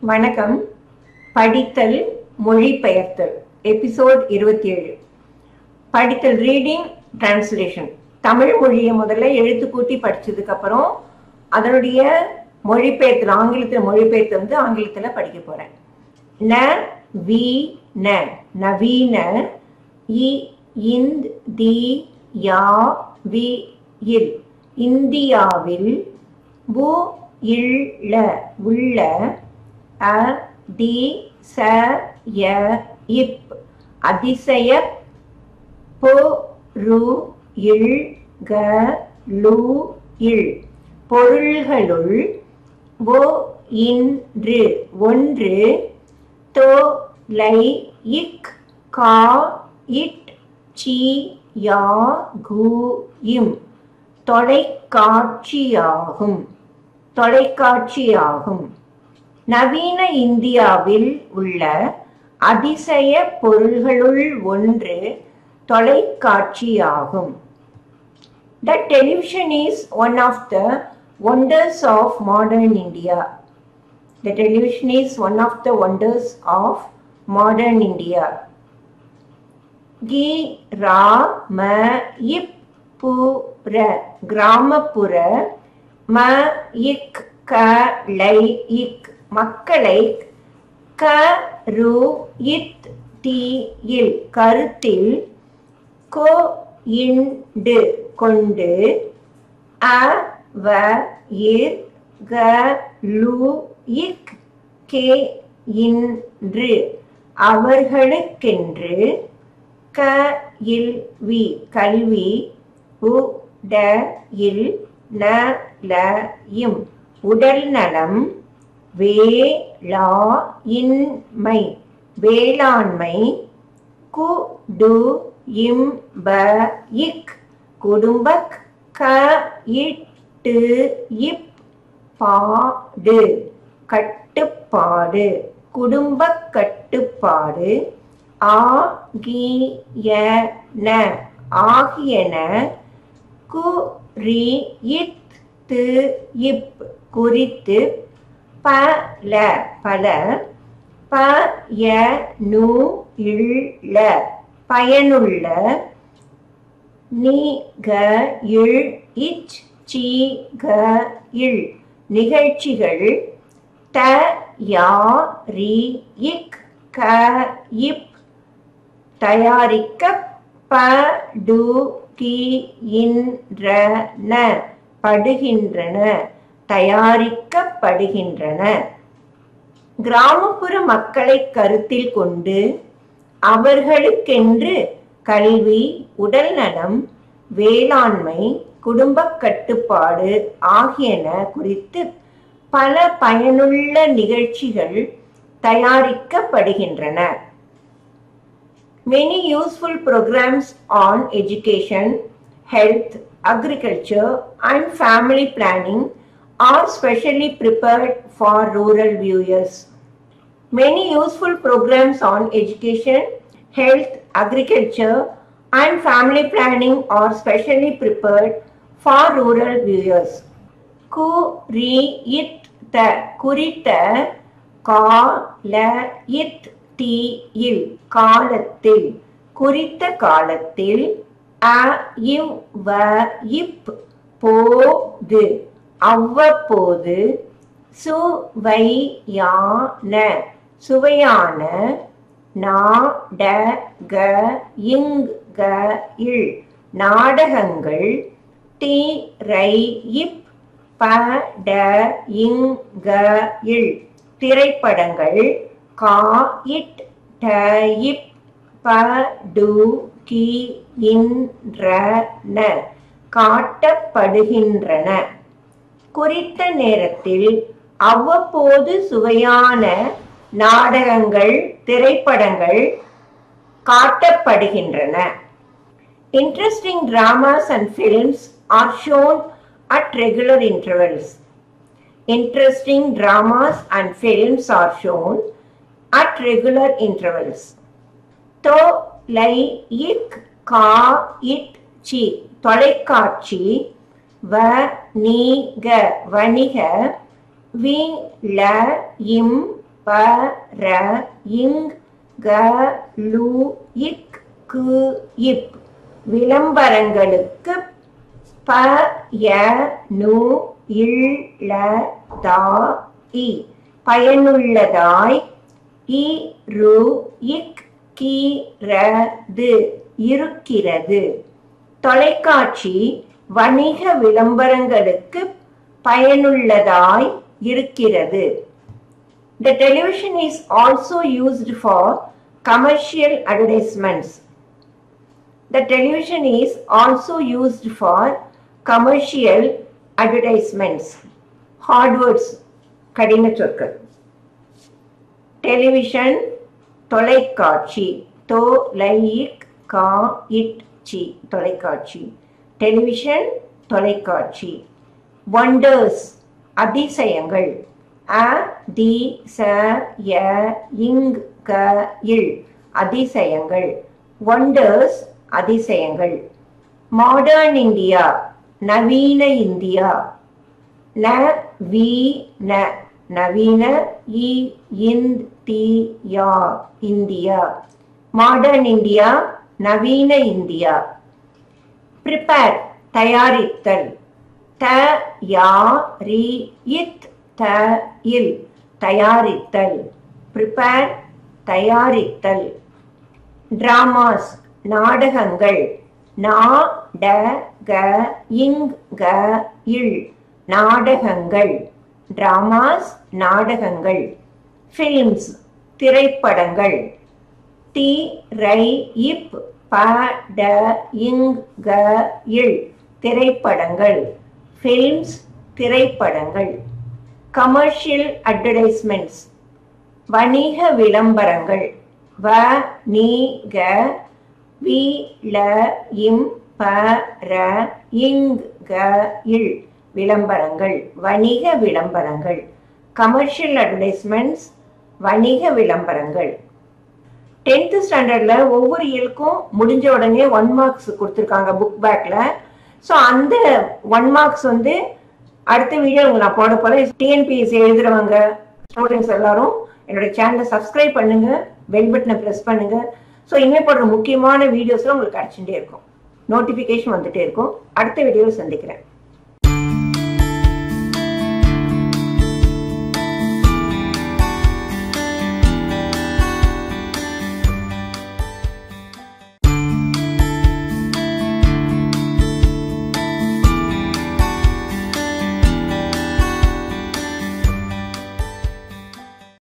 வணக்கம் படித்தல் மொழிபெயர்த்தல் எபிசோட் இருபத்தி ஏழு படித்தல் ரீடிங் டிரான்ஸ்லேஷன் தமிழ் மொழியை முதல்ல எழுத்து கூட்டி படிச்சதுக்கு அப்புறம் அதனுடைய மொழிபெயர்த்தல் ஆங்கிலத்தில் மொழிபெயர்த்து வந்து ஆங்கிலத்தில் படிக்க போறேன் ந வி ந நவீன இ இந்த் தி யா வி இல் இந்தியாவில் பு இள்ள உள்ள அ தி ச ய இப் அதிசய பொ ரு இல் க லு இல் பொருள்களுள் ஒ இன்று ஒன்று தோ லை இக் கா இட் சி யா கு இம் தொலைக்காட்சியாகும் தொலைக்காட்சியாகும் நவீன இந்தியாவில் உள்ள அதிசய பொருள்களுள் ஒன்று தொலைக்காட்சியாகும் The television is one of the wonders of modern India. The television is one of the wonders of modern India. கி ரா ம இப் பு ர கிராமப்புற ம இக் க லை இக் மக்களை க ரு இத் தி இல் கருத்தில் கோ இண்டு கொண்டு அ வ இர் க லு இக் கே இன்று அவர்களுக்கென்று க இல் வி கல்வி உ ட இல் ந ல இம் உடல் நலம் வே லா இன்மை வேளாண்மை கு டு இம் ப இக் குடும்பக் க இட்டு இப் பாடு கட்டுப்பாடு குடும்பக் கட்டுப்பாடு ஆகியன ஆகியன கு ரி இத் து இப் குறித்து பல பல ப ய நு இள்ள பயனுள்ள நி க இல் இச் சி க இல் நிகழ்ச்சிகள் த யா ரி இக் க இப் தயாரிக்க ப டு கி இன்றன படுகின்றன தயாரிக்கப்படுகின்றன கிராமப்புற மக்களை கருத்தில் கொண்டு அவர்களுக்கென்று கல்வி உடல் நலம் வேளாண்மை குடும்ப கட்டுப்பாடு ஆகியன குறித்து பல பயனுள்ள நிகழ்ச்சிகள் தயாரிக்கப்படுகின்றன Many useful programs on education, health, agriculture, and family planning are specially prepared for rural viewers. Many useful programs on education, health, agriculture, and family planning are specially prepared for rural viewers. குறித்த குறித்த கால இத் தீயில் காலத்தில் குறித்த காலத்தில் அ இவ் வ இப் போது அவ்வப்போது சுவையான சுவையான நாடக இங்க இல் நாடகங்கள் தி ரை இப் பட இங்க இல் திரைப்படங்கள் கா இட் ட இப் ப டு கி இன்றன காட்டப்படுகின்றன குறித்த நேரத்தில் அவ்வப்போது சுவையான நாடகங்கள் திரைப்படங்கள் காட்டப்படுகின்றன interesting dramas and films are shown at regular intervals interesting dramas and films are shown at regular intervals. To லை இக் கா இட் சி தொலைக்காட்சி வ நீக வணிக வி ல இம் ப ர இங் க லு இக் கு இப் விளம்பரங்களுக்கு ப ய நு இல் ல தா இ பயனுள்ளதாய் இ ரு இக் கி ர து இருக்கிறது தொலைக்காட்சி வணிக விளம்பரங்களுக்கு பயனுள்ளதாய் இருக்கிறது The television is also used for commercial advertisements. The television is also used for commercial advertisements. Hard words, கடின சொற்கள் டெலிவிஷன் தொலைக்காட்சி தோ லைக் கா இட் சி தொலைக்காட்சி டெலிவிஷன் தொலைக்காட்சி வண்டர்ஸ் அதிசயங்கள் அ தி ச ய இங் க இல் அதிசயங்கள் வண்டர்ஸ் அதிசயங்கள் மாடர்ன் இந்தியா நவீன இந்தியா ந வி ந நவீன இ இந்த் தி யா இந்தியா மாடர்ன் இந்தியா நவீன இந்தியா ப்ரிப்பேர் தயாரித்தல் த யா ரி இத் த இல் தயாரித்தல் ப்ரிப்பேர் தயாரித்தல் டிராமாஸ் நாடகங்கள் நா ட க இங் க இல் நாடகங்கள் டிராமாஸ் நாடகங்கள் ஃபிலிம்ஸ் திரைப்படங்கள் தி ரை இப் ப ட இங் க இல் திரைப்படங்கள் ஃபிலிம்ஸ் திரைப்படங்கள் கமர்ஷியல் அட்வர்டைஸ்மெண்ட்ஸ் வணிக விளம்பரங்கள் வ நீ க வி ல இம் ப ர இங் க இல் விளம்பரங்கள் வணிக விளம்பரங்கள் கமர்ஷியல் அட்வர்டைஸ்மெண்ட்ஸ் வணிக விளம்பரங்கள் டென்த்து ஸ்டாண்டர்டில் ஒவ்வொரு இயலுக்கும் முடிஞ்ச உடனே ஒன் மார்க்ஸ் கொடுத்துருக்காங்க புக் பேக்கில் ஸோ அந்த ஒன் மார்க்ஸ் வந்து அடுத்த வீடியோ உங்களுக்கு நான் போட போகிறேன் டிஎன்பிஎஸ்சி எழுதுறவங்க ஸ்டூடெண்ட்ஸ் எல்லாரும் என்னோட சேனலை சப்ஸ்கிரைப் பண்ணுங்க பெல் பட்டனை ப்ரெஸ் பண்ணுங்க ஸோ இனிமேல் போடுற முக்கியமான வீடியோஸ்லாம் உங்களுக்கு கிடச்சிட்டே இருக்கும் நோட்டிஃபிகேஷன் வந்துட்டே இருக்கும் அடுத்த வீடியோவில் சந்திக்கிறேன்